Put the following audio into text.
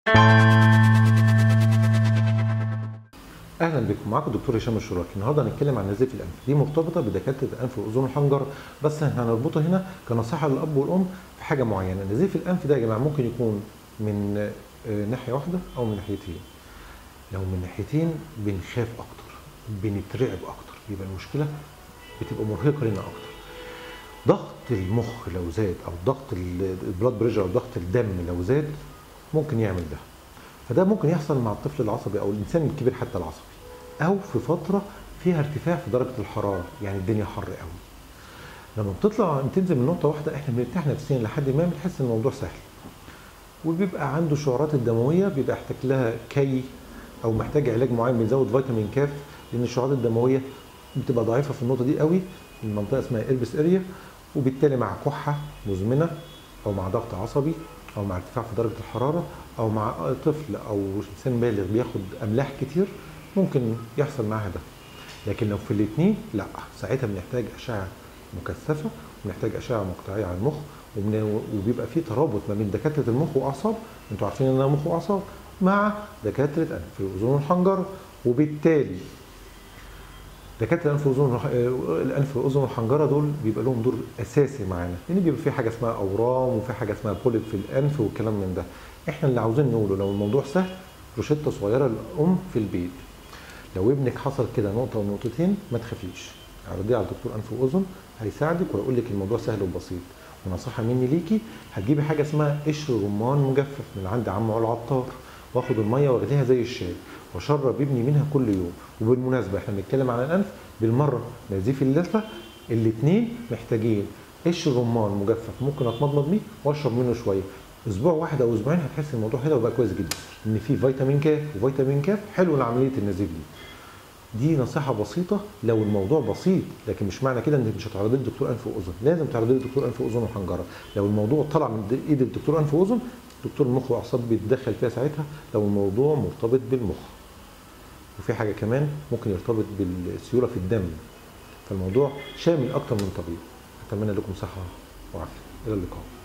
اهلا بكم معاكم الدكتور هشام الشراكي النهارده هنتكلم عن نزيف الانف دي مرتبطه بدكاتره الانف والاذن والحنجره بس احنا هنربطها هنا كنصيحه للاب والام في حاجه معينه نزيف الانف ده يا جماعه ممكن يكون من آه، ناحيه واحده او من ناحيتين لو من ناحيتين بنخاف اكتر بنترعب اكتر يبقى المشكله بتبقى مرهقه لنا اكتر ضغط المخ لو زاد او ضغط ال- البلاد بريشر او ضغط الدم لو زاد ممكن يعمل ده فده ممكن يحصل مع الطفل العصبي او الانسان الكبير حتى العصبي او في فتره فيها ارتفاع في درجه الحراره يعني الدنيا حر قوي لما بتطلع بتنزل من نقطه واحده احنا بنرتاح نفسيا لحد ما بنحس ان الموضوع سهل وبيبقى عنده شعورات الدمويه بيبقى يحتاج لها كي او محتاج علاج معين بيزود فيتامين كاف لان الشعورات الدمويه بتبقى ضعيفه في النقطه دي قوي المنطقه اسمها اربس اريا وبالتالي مع كحه مزمنه او مع ضغط عصبي او مع ارتفاع في درجه الحراره او مع طفل او انسان بالغ بياخد املاح كتير ممكن يحصل معاها ده لكن لو في الاثنين لا ساعتها بنحتاج اشعه مكثفه ونحتاج اشعه مقطعيه على المخ وبن- وبيبقى في ترابط ما بين دكاتره المخ واعصاب انتوا عارفين ان انا مخ واعصاب مع دكاتره انف واذن والحنجره وبالتالي دكاتره الانف والاذن والح- آه، الانف والاذن والحنجره دول بيبقى لهم دور اساسي معانا لان بيبقى في حاجه اسمها اورام وفي حاجه اسمها بوليب في الانف والكلام من ده احنا اللي عاوزين نقوله لو الموضوع سهل روشته صغيره للام في البيت لو ابنك حصل كده نقطه ونقطتين ما تخافيش عرضيه على دكتور انف واذن هيساعدك ويقول لك الموضوع سهل وبسيط ونصيحه مني ليكي هتجيبي حاجه اسمها قشر رمان مجفف من عند عم علي العطار واخد الميه واغليها زي الشاي واشرب ابني منها كل يوم وبالمناسبه احنا بنتكلم عن الانف بالمره نزيف اللثه الاثنين محتاجين قشر رمان مجفف ممكن اتمضمض بيه واشرب منه شويه اسبوع واحد او اسبوعين هتحس الموضوع هنا وبقى كويس جدا ان في فيتامين كاف وفيتامين كاف حلو لعمليه النزيف دي دي نصيحة بسيطة لو الموضوع بسيط لكن مش معنى كده انك مش هتعرضي لدكتور انف واذن، لازم تعرضي لدكتور انف واذن وحنجرة، لو الموضوع طلع من د- ايد الدكتور انف واذن دكتور المخ واعصاب بيتدخل فيها ساعتها لو الموضوع مرتبط بالمخ. وفي حاجة كمان ممكن يرتبط بالسيولة في الدم. فالموضوع شامل اكتر من طبيب. اتمنى لكم صحة وعافية. الى اللقاء.